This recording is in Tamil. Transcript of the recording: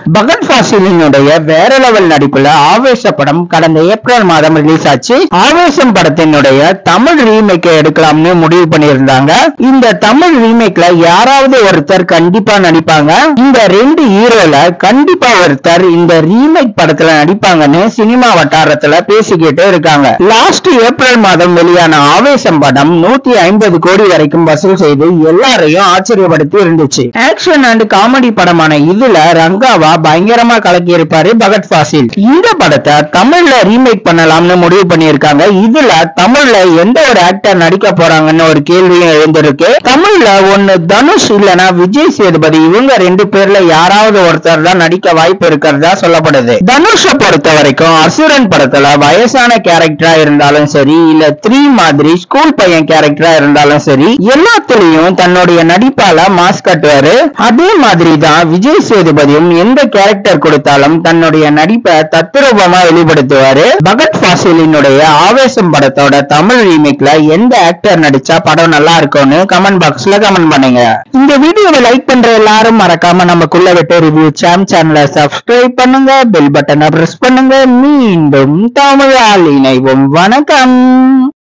பகத் ஃபாசிலினுடைய வேற லெவல் நடிப்புல ஆவேச படம் கடந்த ஏப்ரல் மாதம் ரிலீஸ் ஆச்சு ஆவேசம் படத்தினுடைய தமிழ் ரீமேக் எடுக்கலாம்னு முடிவு பண்ணியிருந்தாங்க இந்த தமிழ் ரீமேக்ல யாராவது ஒருத்தர் கண்டிப்பா நடிப்பாங்க இந்த ரெண்டு ஹீரோல கண்டிப்பா ஒருத்தர் இந்த ரீமேக் படத்துல நடிப்பாங்கன்னு சினிமா வட்டாரத்துல பேசிக்கிட்டு இருக்காங்க லாஸ்ட் ஏப்ரல் மாதம் வெளியான ஆவேசம் படம் நூத்தி ஐம்பது கோடி வரைக்கும் வசூல் செய்து எல்லாரையும் ஆச்சரியப்படுத்தி இருந்துச்சு ஆக்ஷன் அண்ட் காமெடி படமான இதுல ரங்காவா பயங்கரமா கலக்கி இருப்பாரு பகத் ஃபாசில் இந்த படத்தை தமிழ்ல ரீமேக் பண்ணலாம்னு முடிவு பண்ணியிருக்காங்க இதுல தமிழ்ல எந்த ஒரு ஆக்டர் நடிக்க போறாங்கன்னு ஒரு கேள்வியும் எழுந்திருக்கு தமிழ்ல ஒண்ணு தனுஷ் இல்லனா விஜய் சேதுபதி இவங்க ரெண்டு பேர்ல யாராவது ஒருத்தர் தான் நடிக்க வாய்ப்பு இருக்கிறதா சொல்லப்படுது தனுஷ பொறுத்த வரைக்கும் அசுரன் படத்துல வயசான கேரக்டரா இருந்தாலும் சரி இல்ல த்ரீ மாதிரி ஸ்கூல் பையன் கேரக்டரா இருந்தாலும் சரி எல்லாத்துலயும் தன்னுடைய நடிப்பால மாஸ் கட்டுவாரு அதே மாதிரி தான் விஜய் சேதுபதியும் எந்த கேரக்டர் கொடுத்தாலும் தன்னுடைய நடிப்பை தத்ரூபமா வெளிப்படுத்துவாரு பகத் ஃபாசிலினுடைய ஆவேசம் படத்தோட தமிழ் ரீமேக்ல எந்த ஆக்டர் நடிச்சா படம் நல்லா இருக்கும்னு கமெண்ட் பாக்ஸ்ல கமெண்ட் பண்ணுங்க இந்த வீடியோவை லைக் பண்ற எல்லாரும் மறக்காம நமக்குள்ள விட்டு ரிவ்யூ சாம் சேனலை சப்ஸ்கிரைப் பண்ணுங்க பெல் பட்டனை பிரஸ் பண்ணுங்க மீண்டும் தமிழால் இணைவோம் வணக்கம்